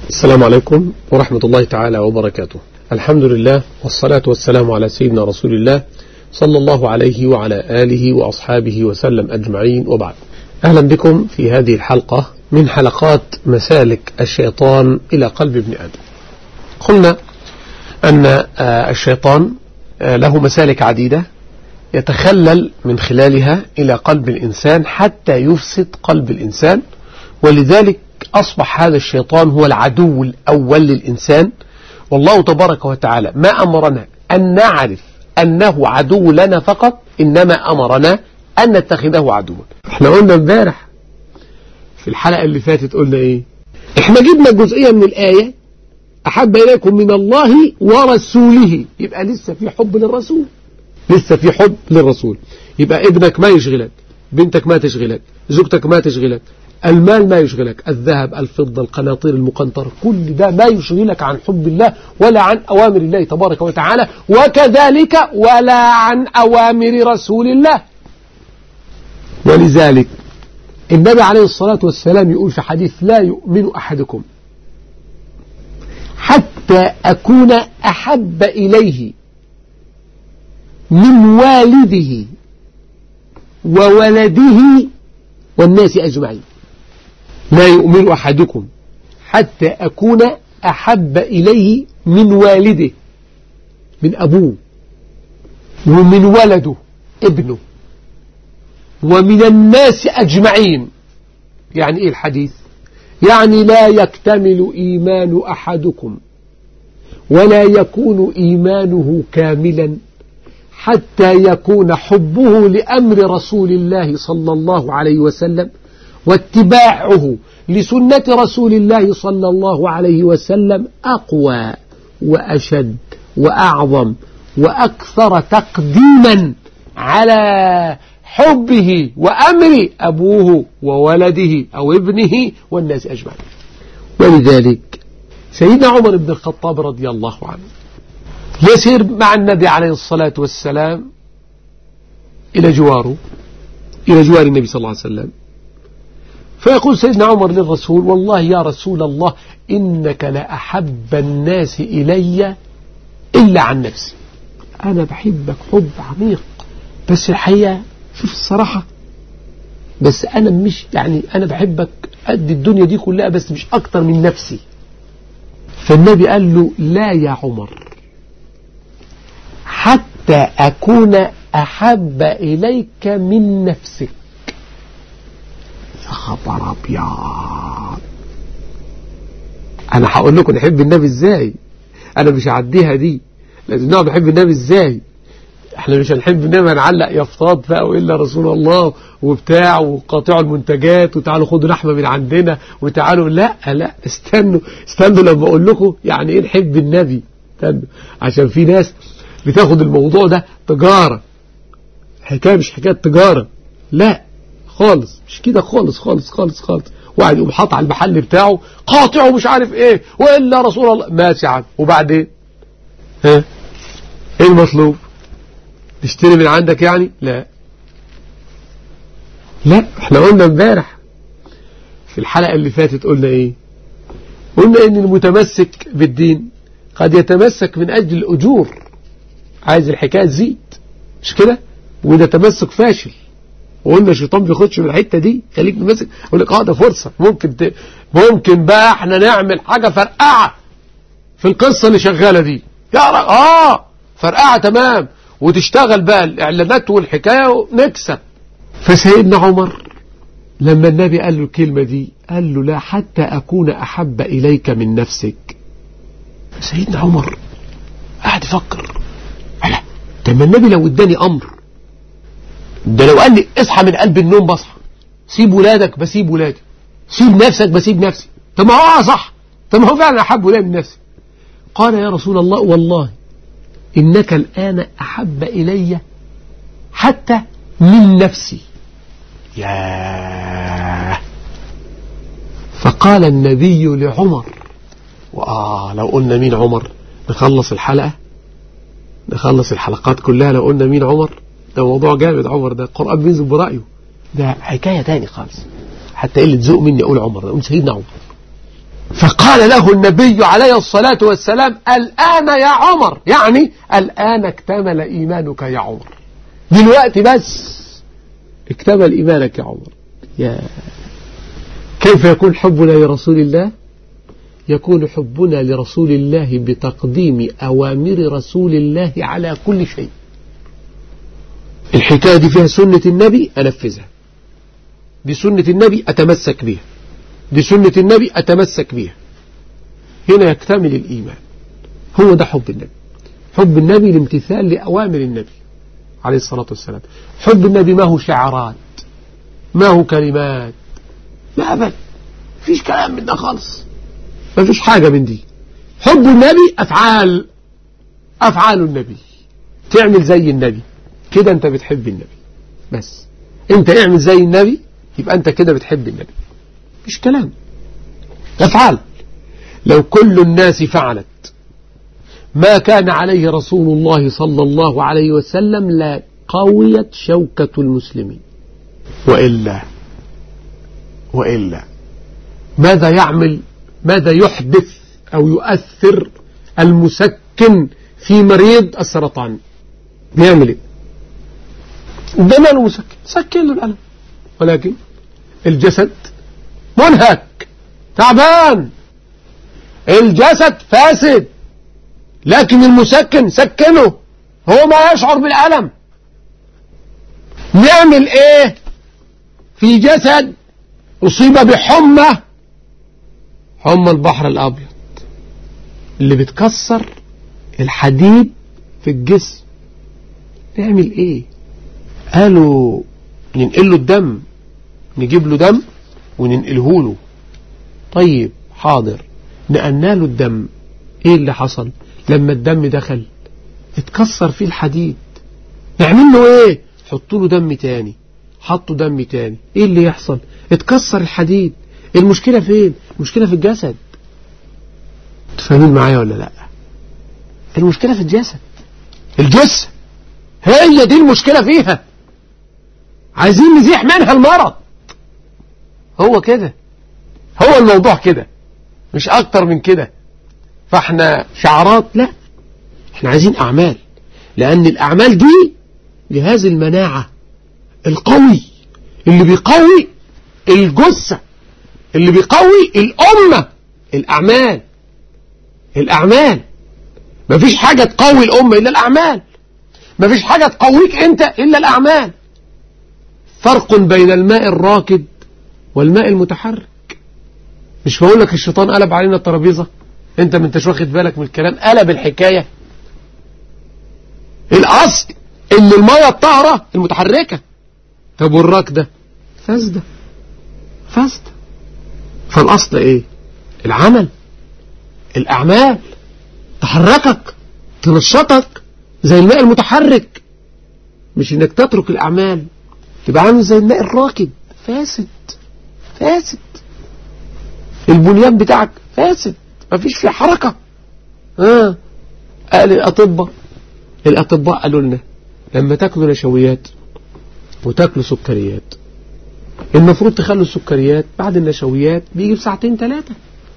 السلام عليكم ورحمة الله تعالى وبركاته الحمد لله والصلاة والسلام على سيدنا رسول الله صلى الله عليه وعلى آله وأصحابه وسلم أجمعين وبعد أهلا بكم في هذه الحلقة من حلقات مسالك الشيطان إلى قلب ابن آدم قلنا أن الشيطان له مسالك عديدة يتخلل من خلالها إلى قلب الإنسان حتى يفسد قلب الإنسان ولذلك أصبح هذا الشيطان هو العدو الأول للإنسان والله تبارك وتعالى ما أمرنا أن نعرف أنه عدو لنا فقط إنما أمرنا أن نتخذه عدوا احنا قلنا امبارح في الحلقة اللي فاتت قلنا ايه احنا جبنا جزئية من الآية أحب إليكم من الله ورسوله يبقى لسه في حب للرسول لسه في حب للرسول يبقى ابنك ما يشغلك بنتك ما تشغلك زوجتك ما تشغلك المال ما يشغلك الذهب الفضة القناطير المقنطرة كل ده ما يشغلك عن حب الله ولا عن أوامر الله تبارك وتعالى وكذلك ولا عن أوامر رسول الله ولذلك النبي عليه الصلاة والسلام يقول في حديث لا يؤمن أحدكم حتى أكون أحب إليه من والده وولده والناس أجمعين لا يؤمن أحدكم حتى أكون أحب إليه من والده من أبوه ومن ولده ابنه ومن الناس أجمعين يعني إيه الحديث يعني لا يكتمل إيمان أحدكم ولا يكون إيمانه كاملا حتى يكون حبه لأمر رسول الله صلى الله عليه وسلم واتباعه لسنة رسول الله صلى الله عليه وسلم أقوى وأشد وأعظم وأكثر تقديما على حبه وأمر أبوه وولده أو ابنه والناس أجمعين ولذلك سيدنا عمر بن الخطاب رضي الله عنه يسير مع النبي عليه الصلاة والسلام إلى جواره إلى جوار النبي صلى الله عليه وسلم فيقول سيدنا عمر للرسول والله يا رسول الله إنك لأحب الناس إلي إلا عن نفسي أنا بحبك حب عميق بس الحقيقة شوف الصراحة بس أنا مش يعني أنا بحبك قد الدنيا دي كلها بس مش أكتر من نفسي فالنبي قال له لا يا عمر حتى أكون أحب إليك من نفسك يا خبر أبيض أنا هقول لكم نحب النبي إزاي أنا مش هعديها دي لازم نقعد نحب النبي إزاي احنا مش هنحب النبي هنعلق يافطات بقى وإلا رسول الله وبتاع وقاطعوا المنتجات وتعالوا خدوا لحمة من عندنا وتعالوا لا لا استنوا استنوا لما أقول لكم يعني إيه نحب النبي استنوا عشان في ناس بتاخد الموضوع ده تجارة حكاية مش حكاية تجارة لا خالص مش كده خالص خالص خالص خالص واحد يقوم حاطط على المحل بتاعه قاطعه مش عارف ايه والا رسول الله ماشي عم وبعدين ها ايه المطلوب تشتري من عندك يعني لا لا احنا قلنا امبارح في الحلقة اللي فاتت قلنا ايه قلنا ان المتمسك بالدين قد يتمسك من اجل الاجور عايز الحكاية تزيد مش كده وده تمسك فاشل وقلنا الشيطان بياخدش من الحته دي خليك ماسك يقول لك اه ده فرصه ممكن ت... ممكن بقى احنا نعمل حاجه فرقعه في القصه اللي شغاله دي يا رأ... اه فرقعه تمام وتشتغل بقى الاعلانات والحكايه ونكسب فسيدنا عمر لما النبي قال له الكلمه دي قال له لا حتى اكون احب اليك من نفسك سيدنا عمر قاعد يفكر لا طب ما النبي لو اداني امر ده لو قال لي اصحى من قلب النوم بصحى سيب ولادك بسيب ولادي سيب نفسك بسيب نفسي طب ما هو صح طب ما هو فعلا احب ولادي من نفسي قال يا رسول الله والله انك الان احب الي حتى من نفسي ياه فقال النبي لعمر وآه لو قلنا مين عمر نخلص الحلقة نخلص الحلقات كلها لو قلنا مين عمر ده موضوع جامد عمر ده القرآن بينزل برأيه ده حكاية تاني خالص حتى اللي تزوق مني أقول عمر ده أقول سيدنا عمر فقال له النبي عليه الصلاة والسلام الآن يا عمر يعني الآن اكتمل إيمانك يا عمر دلوقتي بس اكتمل إيمانك يا عمر يا كيف يكون حبنا لرسول الله يكون حبنا لرسول الله بتقديم أوامر رسول الله على كل شيء الحكاية دي فيها سنة النبي أنفذها بسنة النبي أتمسك بها بسنة النبي أتمسك بها هنا يكتمل الإيمان هو ده حب النبي حب النبي الامتثال لأوامر النبي عليه الصلاة والسلام حب النبي ما هو شعارات ما هو كلمات ما أبدا فيش كلام من ده خالص ما فيش حاجة من دي حب النبي أفعال أفعال النبي تعمل زي النبي كده أنت بتحب النبي بس أنت اعمل زي النبي يبقى أنت كده بتحب النبي مش كلام أفعال لو كل الناس فعلت ما كان عليه رسول الله صلى الله عليه وسلم لا قويت شوكة المسلمين وإلا وإلا ماذا يعمل ماذا يحدث أو يؤثر المسكن في مريض السرطان بيعمل ايه ده ماله مسكن سكن له الألم ولكن الجسد منهك تعبان الجسد فاسد لكن المسكن سكنه هو ما يشعر بالألم نعمل ايه في جسد أصيب بحمى حمى البحر الأبيض اللي بتكسر الحديد في الجسم نعمل ايه قالوا ننقل له الدم نجيب له دم وننقله له طيب حاضر نقلنا له الدم ايه اللي حصل لما الدم دخل اتكسر فيه الحديد نعمل له ايه حطوا له دم تاني حطوا دم تاني ايه اللي يحصل اتكسر الحديد المشكلة فين المشكلة في الجسد تفهمين معايا ولا لا المشكلة في الجسد الجسم هي دي المشكلة فيها عايزين نزيح منها المرض هو كده هو الموضوع كده مش اكتر من كده فاحنا شعارات لا احنا عايزين اعمال لان الاعمال دي جهاز المناعة القوي اللي بيقوي الجثة اللي بيقوي الأمة الأعمال الأعمال مفيش حاجة تقوي الأمة إلا الأعمال مفيش حاجة تقويك أنت إلا الأعمال فرق بين الماء الراكد والماء المتحرك مش بقول لك الشيطان قلب علينا الترابيزة انت ما انتش واخد بالك من الكلام قلب الحكاية الأصل ان المية الطاهرة المتحركة طب والراكدة فاسدة فاسدة فالأصل ايه العمل الأعمال تحركك تنشطك زي الماء المتحرك مش انك تترك الأعمال تبقى عامل زي الماء الراكد فاسد فاسد البنيان بتاعك فاسد مفيش فيه حركة اه قال الأطباء الأطباء قالوا لنا لما تاكلوا نشويات وتاكلوا سكريات المفروض تخلوا السكريات بعد النشويات بيجي بساعتين ثلاثة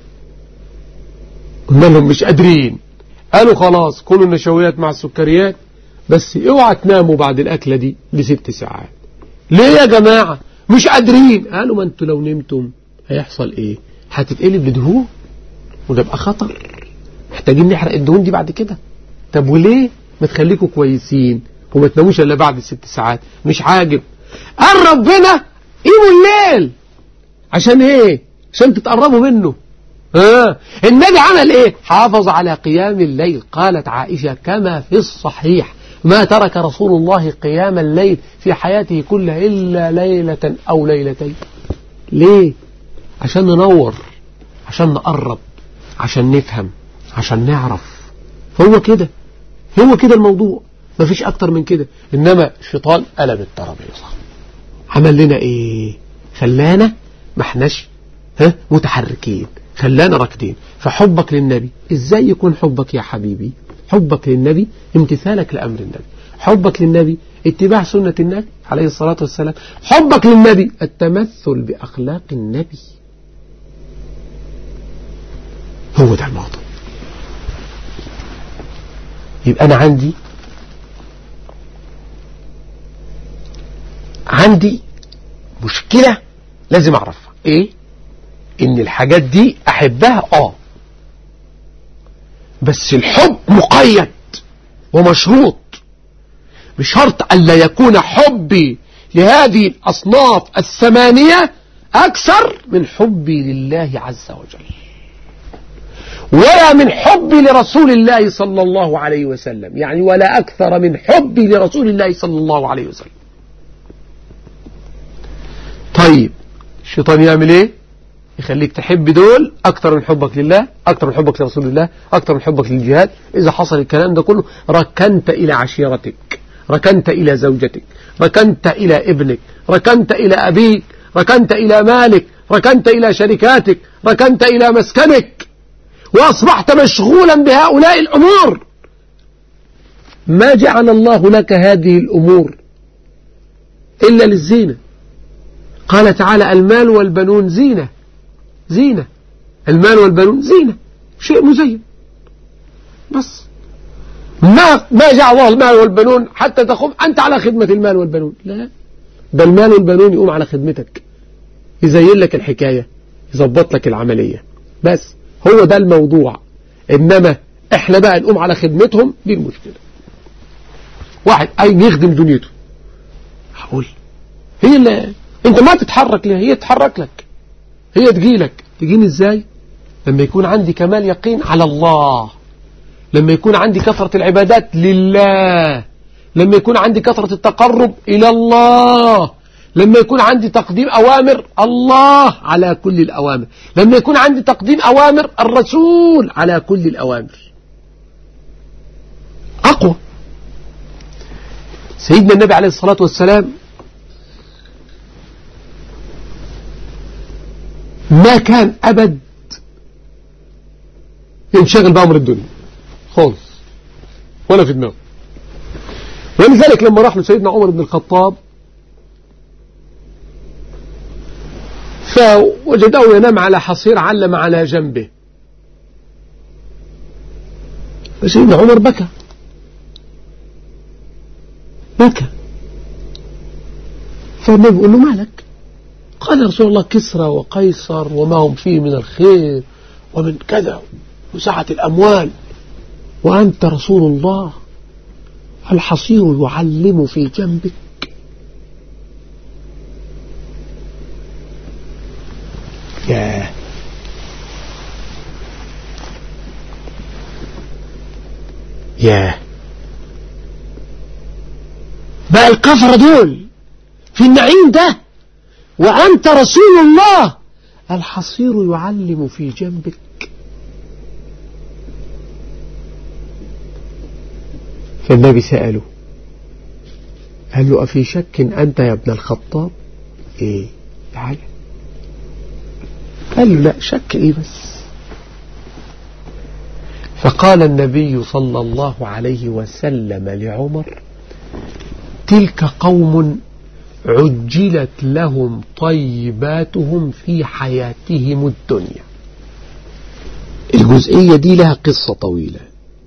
قلنا لهم مش قادرين قالوا خلاص كلوا النشويات مع السكريات بس اوعى تناموا بعد الأكلة دي لست ساعات ليه يا جماعة مش قادرين قالوا ما انتوا لو نمتم هيحصل ايه هتتقلب لدهون وده يبقى خطر محتاجين نحرق الدهون دي بعد كده طب وليه ما تخليكم كويسين وما تناموش الا بعد ست ساعات مش عاجب قال ربنا قيموا الليل عشان ايه عشان تتقربوا منه آه. النبي عمل ايه حافظ على قيام الليل قالت عائشة كما في الصحيح ما ترك رسول الله قيام الليل في حياته كلها إلا ليلة أو ليلتين ليه عشان ننور عشان نقرب عشان نفهم عشان نعرف هو كده هو كده الموضوع مفيش أكتر من كده إنما الشيطان قلب الترابيزة عمل لنا إيه خلانا ما احناش ها متحركين خلانا راكدين فحبك للنبي ازاي يكون حبك يا حبيبي حبك للنبي امتثالك لأمر النبي حبك للنبي اتباع سنة النبي عليه الصلاة والسلام حبك للنبي التمثل بأخلاق النبي هو ده الموضوع يبقى أنا عندي عندي مشكلة لازم أعرفها إيه إن الحاجات دي أحبها آه بس الحب مقيد ومشروط بشرط ألا يكون حبي لهذه الأصناف الثمانية أكثر من حبي لله عز وجل ولا من حبي لرسول الله صلى الله عليه وسلم يعني ولا أكثر من حبي لرسول الله صلى الله عليه وسلم طيب الشيطان يعمل ايه يخليك تحب دول أكثر من حبك لله أكثر من حبك لرسول الله أكثر من حبك للجهاد إذا حصل الكلام ده كله ركنت إلى عشيرتك ركنت إلى زوجتك ركنت إلى ابنك ركنت إلى أبيك ركنت إلى مالك ركنت إلى شركاتك ركنت إلى مسكنك وأصبحت مشغولا بهؤلاء الأمور ما جعل الله لك هذه الأمور إلا للزينة قال تعالى المال والبنون زينة زينة المال والبنون زينة شيء مزين بس ما ما جعل الله المال والبنون حتى تقوم أنت على خدمة المال والبنون لا ده المال والبنون يقوم على خدمتك يزين لك الحكاية يظبط لك العملية بس هو ده الموضوع إنما إحنا بقى نقوم على خدمتهم دي المشكلة واحد أي يخدم دنيته هقول هي اللي انت ما تتحرك ليه هي تتحرك لك هي تجيلك تجيني ازاي لما يكون عندي كمال يقين على الله لما يكون عندي كثرة العبادات لله لما يكون عندي كثرة التقرب إلى الله لما يكون عندي تقديم أوامر الله على كل الأوامر لما يكون عندي تقديم أوامر الرسول على كل الأوامر أقوى سيدنا النبي عليه الصلاة والسلام ما كان أبد ينشغل بأمر الدنيا خالص ولا في دماغه ولذلك لما راح لسيدنا عمر بن الخطاب فوجده ينام على حصير علم على جنبه فسيدنا عمر بكى بكى فالنبي يقول له مالك قال يا رسول الله كسرى وقيصر وما هم فيه من الخير ومن كذا وسعة الأموال وأنت رسول الله الحصير يعلم في جنبك ياه ياه بقى الكفرة دول في النعيم ده وأنت رسول الله الحصير يعلم في جنبك فالنبي سأله قال له أفي شك أنت يا ابن الخطاب إيه تعالى قال له لا شك إيه بس فقال النبي صلى الله عليه وسلم لعمر تلك قوم عجلت لهم طيباتهم في حياتهم الدنيا الجزئية دي لها قصة طويلة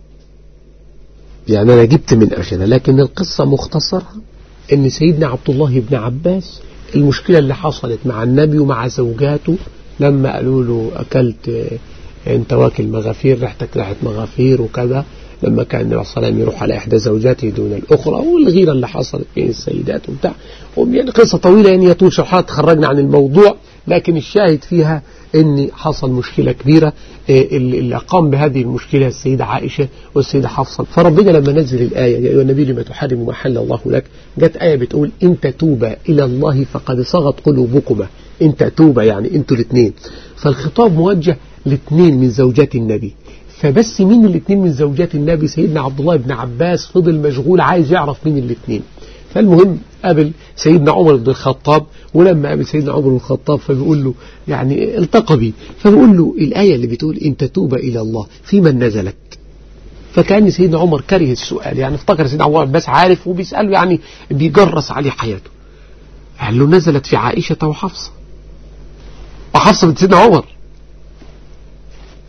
يعني أنا جبت من آخرها لكن القصة مختصرة إن سيدنا عبد الله بن عباس المشكلة اللي حصلت مع النبي ومع زوجاته لما قالوا له أكلت أنت واكل مغافير ريحتك ريحة مغافير وكذا لما كان النبي صلى الله عليه وسلم يروح على إحدى زوجاته دون الأخرى والغيرة اللي حصلت بين السيدات وبتاع يعني قصة طويلة يعني يطول شرحها تخرجنا عن الموضوع لكن الشاهد فيها ان حصل مشكلة كبيرة اللي قام بهذه المشكلة السيدة عائشة والسيدة حفصة فربنا لما نزل الآية يا أيها النبي لما تحرم ما حل الله لك جت آية بتقول إن تتوبا إلى الله فقد صغت قلوبكما إن تتوبا يعني أنتوا الاثنين فالخطاب موجه لاثنين من زوجات النبي فبس مين الاثنين من زوجات النبي سيدنا عبد الله بن عباس فضل مشغول عايز يعرف مين الاثنين فالمهم قابل سيدنا عمر بن الخطاب ولما قابل سيدنا عمر بن الخطاب فبيقول له يعني التقى بي فبيقول له الآية اللي بتقول إن تتوب إلى الله في من نزلت فكان سيدنا عمر كره السؤال يعني افتكر سيدنا عمر بس عارف وبيسأله يعني بيجرس عليه حياته قال له نزلت في عائشة وحفصة وحفصة بنت سيدنا عمر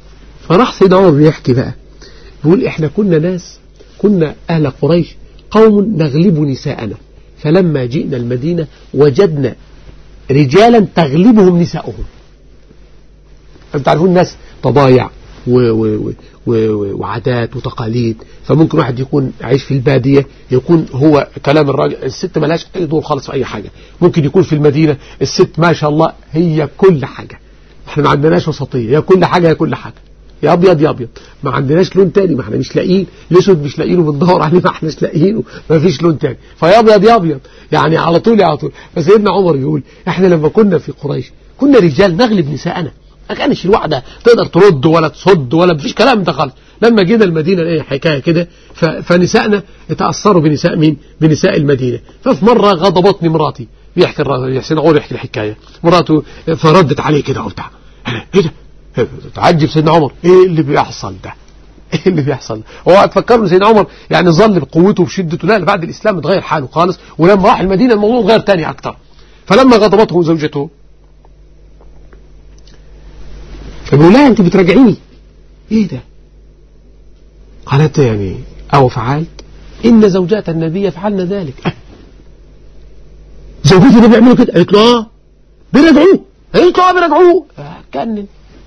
فراح سيدنا عمر بيحكي بقى بيقول احنا كنا ناس كنا أهل قريش قوم نغلب نساءنا فلما جئنا المدينة وجدنا رجالا تغلبهم نساؤهم أنت تعرفون الناس طبايع و و و وعادات وتقاليد فممكن واحد يكون عايش في البادية يكون هو كلام الراجل الست ملاش أي دور خالص في أي حاجة ممكن يكون في المدينة الست ما شاء الله هي كل حاجة احنا ما عندناش وسطية يا كل حاجة يا كل حاجة يا ابيض يا ابيض ما عندناش لون تاني ما احنا مش لاقيين الاسود مش لاقيينه بندور عليه ما احناش لاقيينه ما فيش لون تاني فيا ابيض يا ابيض يعني على طول على طول فسيدنا عمر يقول احنا لما كنا في قريش كنا رجال نغلب نساءنا ما كانش الواحده تقدر ترد ولا تصد ولا مفيش كلام ده خالص لما جينا المدينه ايه حكايه كده فنسائنا اتاثروا بنساء مين بنساء المدينه ففي مره غضبتني مراتي بيحكي حسين عمر يحكي الحكايه مراته فردت عليه كده وبتاع ايه ده تعجب سيدنا عمر ايه اللي بيحصل ده ايه اللي بيحصل هو تفكروا سيدنا عمر يعني ظل بقوته وبشدته لا بعد الاسلام اتغير حاله خالص ولما راح المدينه الموضوع اتغير تاني اكتر فلما غضبته زوجته فبيقول لا انت بتراجعيني ايه ده قالت يعني او فعلت ان زوجات النبي يفعلن ذلك أه. زوجتي النبي بيعملوا كده قالت له اه بيراجعوه قالت له اه بيراجعوه كان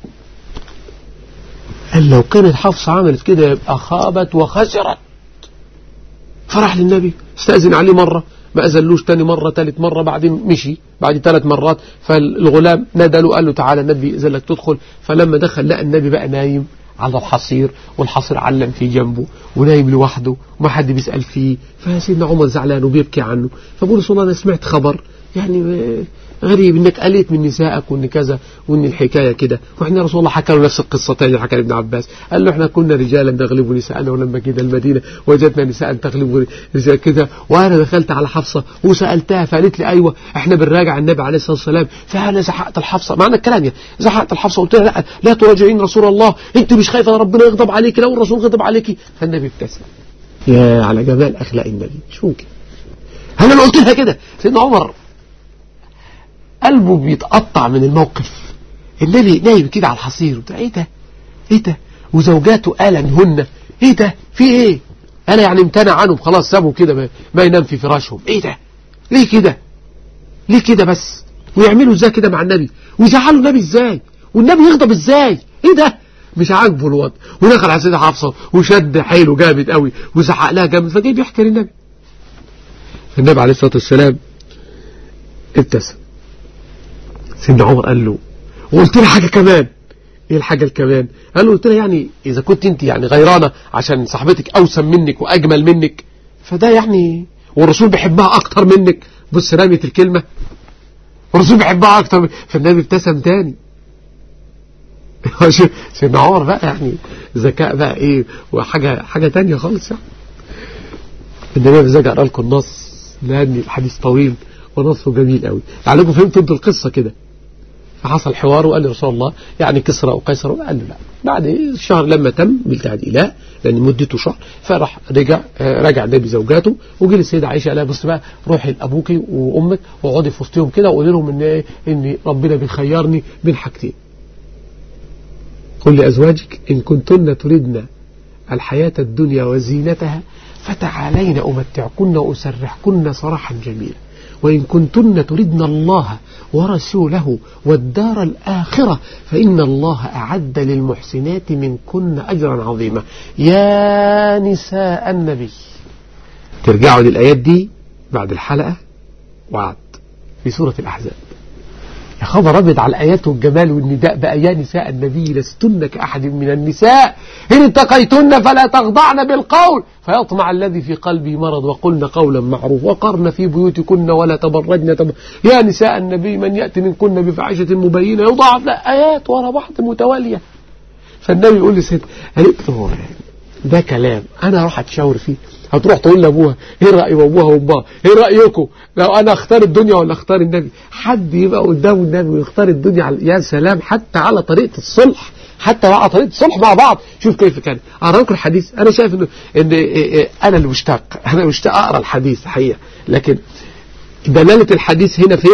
قال لو كانت حفصة عملت كده يبقى خابت وخسرت فرح للنبي استأذن عليه مرة ما أزلوش تاني مرة تالت مرة بعدين مشي بعد ثلاث مرات فالغلام نادى له قال له تعالى النبي إذا لك تدخل فلما دخل لقى النبي بقى نايم على الحصير والحصير علم في جنبه ونايم لوحده وما حد بيسأل فيه فسيدنا عمر زعلان وبيبكي عنه فبقول رسول الله أنا سمعت خبر يعني غريب انك قليت من نسائك وان كذا وان الحكاية كده واحنا رسول الله حكى له نفس القصة تاني حكى ابن عباس قال له احنا كنا رجالا نغلب نساءنا ولما جينا المدينة وجدنا نساء تغلب نساء كذا وانا دخلت على حفصة وسألتها فقالت لي ايوه احنا بنراجع النبي عليه الصلاة والسلام فانا زحقت الحفصة معنى الكلام يعني زحقت الحفصة قلت لها لا لا تراجعين رسول الله انت مش خايفة ربنا يغضب عليك لو الرسول غضب عليك فالنبي ابتسم يا على جمال اخلاق النبي شو ممكن انا اللي قلت لها كده سيدنا عمر قلبه بيتقطع من الموقف النبي نايم كده على الحصير وبتاع ايه ده ايه ده وزوجاته آلنهن ايه ده في ايه انا يعني امتنع عنهم خلاص سابوا كده ما ينام في فراشهم ايه ده ليه كده ليه كده بس ويعملوا ازاي كده مع النبي ويزعلوا النبي ازاي والنبي يغضب ازاي ايه ده مش عاجبه الوضع ودخل على سيدة حفصة وشد حيله جامد قوي وزعق لها جامد فجاي بيحكي للنبي النبي عليه الصلاة والسلام ابتسم سيدنا عمر قال له وقلت لها حاجة كمان ايه الحاجة الكمان قال له قلت لها يعني اذا كنت انت يعني غيرانة عشان صاحبتك اوسم منك واجمل منك فده يعني والرسول بيحبها اكتر منك بص رمية الكلمة والرسول بيحبها اكتر منك فالنبي ابتسم تاني سيدنا عمر بقى يعني ذكاء بقى ايه وحاجة حاجة تانية خالص يعني النبي بزاج اقرا لكم النص لان الحديث طويل ونصه جميل قوي لعلكم فهمتوا انتوا القصة كده فحصل حوار وقال لرسول الله يعني كسرى وقيصر قال له لا بعد الشهر لما تم بالتعديلات لأن مدته شهر فراح رجع رجع النبي زوجاته وجي للسيدة عائشة قال لها بص بقى روحي لأبوك وأمك واقعدي في وسطهم كده وقولي لهم إن إن ربنا بيخيرني بين حاجتين قل لأزواجك إن كنتن تردن الحياة الدنيا وزينتها فتعالين أمتعكن وأسرحكن صراحا جميلا وإن كنتن تردن الله ورسوله والدار الآخرة فإن الله أعد للمحسنات منكن أجرا عظيما يا نساء النبي ترجعوا للآيات دي بعد الحلقة وعد في سورة الأحزاب يا خبر أبيض على الآيات والجمال والنداء بقى يا نساء النبي لستن كأحد من النساء إن اتقيتن فلا تخضعن بالقول فيطمع الذي في قلبه مرض وقلن قولا معروف وقرن في بيوتكن ولا تبرجن تبر... يا نساء النبي من يأتي منكن بفاحشة مبينة يضاعف لا آيات ورا بعض متوالية فالنبي يقول لي ست قالت له ده كلام أنا أروح أتشاور فيه هتروح تقول لابوها ايه رأي ابوها وامها ايه رأيكم لو انا اختار الدنيا ولا اختار النبي حد يبقى قدام النبي ويختار الدنيا على يا سلام حتى على طريقة الصلح حتى على طريقة الصلح مع بعض شوف كيف كان اقرا لكم الحديث انا شايف انه ان انا اللي مشتاق انا مشتاق اقرا الحديث حقيقة لكن دلالة الحديث هنا فين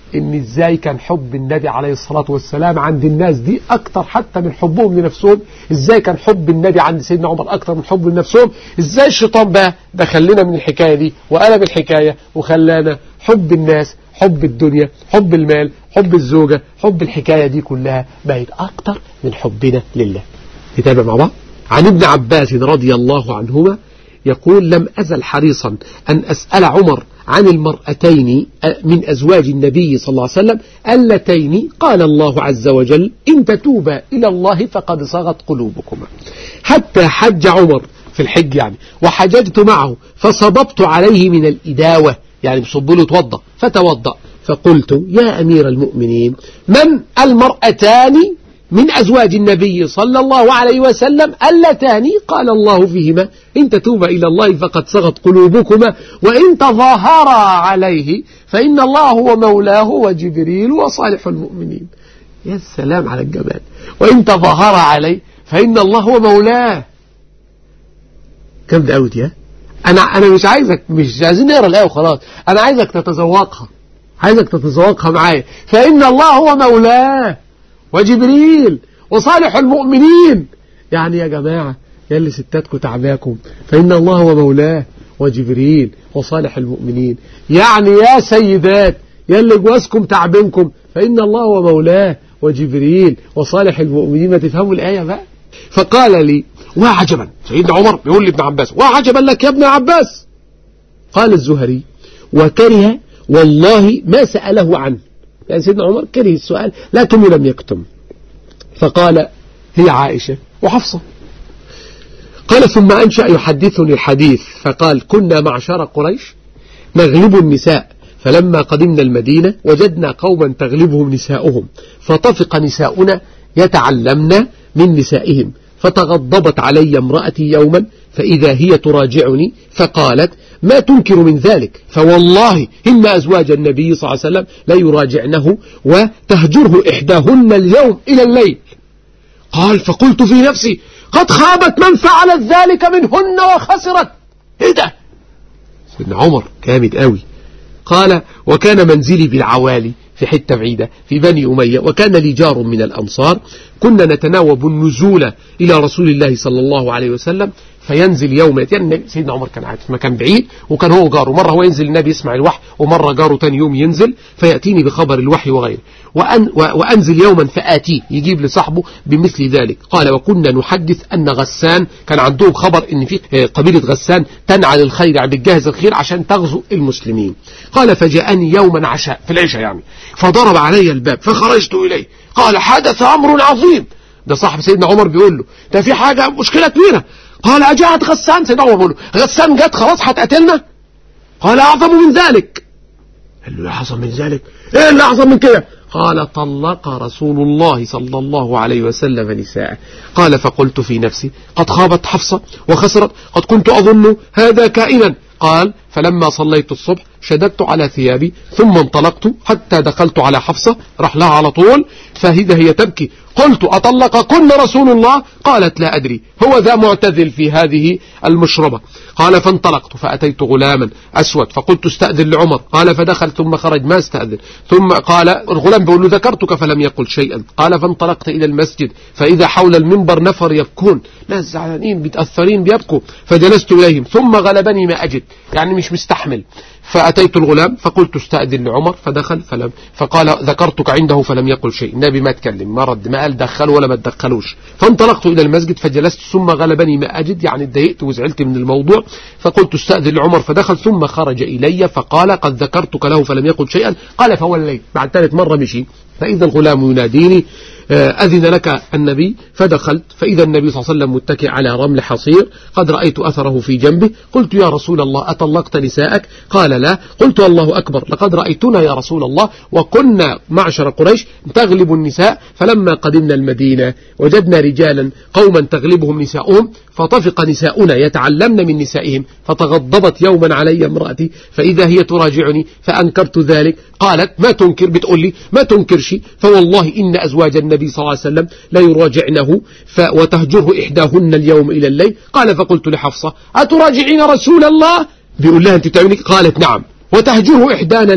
ان ازاي كان حب النبي عليه الصلاة والسلام عند الناس دي اكتر حتى من حبهم لنفسهم ازاي كان حب النبي عند سيدنا عمر اكتر من حب لنفسهم ازاي الشيطان بقى دخلنا من الحكاية دي وقلب الحكاية وخلانا حب الناس حب الدنيا حب المال حب الزوجة حب الحكاية دي كلها بقت اكتر من حبنا لله نتابع مع بعض عن ابن عباس رضي الله عنهما يقول لم أزل حريصا أن أسأل عمر عن المرأتين من أزواج النبي صلى الله عليه وسلم اللتين قال الله عز وجل إن تتوبا إلى الله فقد صغت قلوبكما حتى حج عمر في الحج يعني وحججت معه فصببت عليه من الإداوة يعني بصب له توضأ فتوضأ فقلت يا أمير المؤمنين من المرأتان من أزواج النبي صلى الله عليه وسلم اللتان قال الله فيهما إن تتوبا إلى الله فقد صغت قلوبكما وإن تظاهرا عليه فإن الله هو مولاه وجبريل وصالح المؤمنين يا سلام على الجمال وإن تظاهر عليه فإن الله هو مولاه كم ده قوي يا أنا أنا مش عايزك مش عايزين نقرا الآية وخلاص أنا عايزك تتذوقها عايزك تتذوقها معايا فإن الله هو مولاه وجبريل وصالح المؤمنين يعني يا جماعة يا اللي ستاتكم تعباكم فإن الله هو مولاه وجبريل وصالح المؤمنين يعني يا سيدات يا اللي جوازكم تعبينكم فإن الله هو مولاه وجبريل وصالح المؤمنين ما تفهموا الآية بقى فقال لي وعجبا سيدنا عمر بيقول لابن عباس وعجبا لك يا ابن عباس قال الزهري وكره والله ما سأله عنه يعني سيدنا عمر كره السؤال لكنه لم يكتم فقال هي عائشة وحفصة قال ثم أنشأ يحدثني الحديث فقال كنا معشر قريش نغلب النساء فلما قدمنا المدينة وجدنا قوما تغلبهم نساؤهم فطفق نساؤنا يتعلمن من نسائهم فتغضبت علي امرأتي يوما فإذا هي تراجعني فقالت ما تنكر من ذلك فوالله إن أزواج النبي صلى الله عليه وسلم لا يراجعنه وتهجره إحداهن اليوم إلى الليل قال فقلت في نفسي قد خابت من فعلت ذلك منهن وخسرت ايه ده سيدنا عمر كامد قوي قال وكان منزلي بالعوالي في حتة بعيدة في بني أمية وكان لي جار من الأنصار كنا نتناوب النزول إلى رسول الله صلى الله عليه وسلم فينزل يوم يعني سيدنا عمر كان قاعد في مكان بعيد وكان هو جاره مرة هو ينزل النبي يسمع الوحي ومرة جاره تاني يوم ينزل فيأتيني بخبر الوحي وغيره وأن وأنزل يوما فآتيه يجيب لصاحبه بمثل ذلك قال وكنا نحدث أن غسان كان عندهم خبر أن في قبيلة غسان تنعل الخير يعني بتجهز الخير عشان تغزو المسلمين قال فجاءني يوما عشاء في العشاء يعني فضرب علي الباب فخرجت إليه قال حدث أمر عظيم ده صاحب سيدنا عمر بيقول له ده في حاجة مشكلة كبيرة قال أجاءت غسان سيدنا عمر بيقول له غسان جت خلاص هتقتلنا قال أعظم من ذلك قال له أعظم من ذلك إيه اللي أعظم من كده قال طلق رسول الله صلى الله عليه وسلم نساءه قال فقلت في نفسي قد خابت حفصة وخسرت قد كنت أظن هذا كائنا قال فلما صليت الصبح شددت على ثيابي ثم انطلقت حتى دخلت على حفصة راح لها على طول فإذا هي تبكي قلت أطلق كن رسول الله قالت لا أدري هو ذا معتذل في هذه المشربة قال فانطلقت فأتيت غلاما أسود فقلت استأذن لعمر قال فدخل ثم خرج ما استأذن ثم قال الغلام بيقول له ذكرتك فلم يقل شيئا قال فانطلقت إلى المسجد فإذا حول المنبر نفر يبكون ناس زعلانين بيتأثرين بيبكوا فجلست إليهم ثم غلبني ما أجد يعني مش مستحمل فأتيت الغلام فقلت استأذن لعمر فدخل فلم فقال ذكرتك عنده فلم يقل شيء النبي ما تكلم ما رد ما قال دخل ولا ما تدخلوش فانطلقت إلى المسجد فجلست ثم غلبني ما أجد يعني اتضايقت وزعلت من الموضوع فقلت استأذن لعمر فدخل ثم خرج إلي فقال قد ذكرتك له فلم يقل شيئا قال فوليت بعد ثالث مرة مشي فإذا الغلام يناديني أذن لك النبي فدخلت فإذا النبي صلى الله عليه وسلم متكئ على رمل حصير قد رأيت أثره في جنبه قلت يا رسول الله أطلقت نساءك قال لا قلت الله أكبر لقد رأيتنا يا رسول الله وكنا معشر قريش تغلب النساء فلما قدمنا المدينة وجدنا رجالا قوما تغلبهم نساؤهم فطفق نساؤنا يتعلمن من نسائهم فتغضبت يوما علي امرأتي فإذا هي تراجعني فأنكرت ذلك قالت ما تنكر بتقول لي ما تنكرش فوالله إن أزواج النبي صلى الله عليه وسلم لا يراجعنه وتهجره إحداهن اليوم إلى الليل قال فقلت لحفصة أتراجعين رسول الله بيقول لها أنت تعملي قالت نعم وتهجره إحدانا اليوم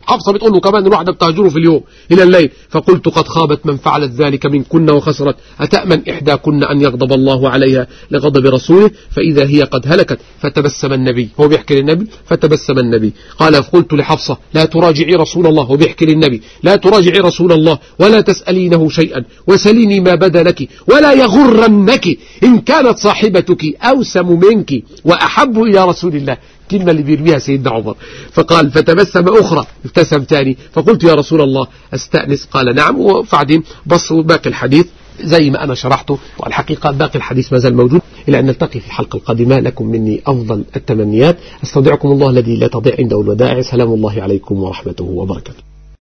حفصة بتقول له كمان الواحدة بتهجره في اليوم إلى الليل فقلت قد خابت من فعلت ذلك من كن وخسرت أتأمن إحداكن أن يغضب الله عليها لغضب رسوله فإذا هي قد هلكت فتبسم النبي هو بيحكي للنبي فتبسم النبي قال قلت لحفصة لا تراجعي رسول الله هو بيحكي للنبي لا تراجعي رسول الله ولا تسألينه شيئا وسليني ما بدا لك ولا يغرنك إن كانت صاحبتك أوسم منك وأحب إلى رسول الله الكلمة اللي بيرميها سيدنا عمر فقال فتبسم أخرى ابتسم ثاني فقلت يا رسول الله أستأنس قال نعم وبعدين بصوا باقي الحديث زي ما أنا شرحته والحقيقة باقي الحديث ما زال موجود إلى أن نلتقي في الحلقة القادمة لكم مني أفضل التمنيات استودعكم الله الذي لا تضيع عنده الودائع سلام الله عليكم ورحمته وبركاته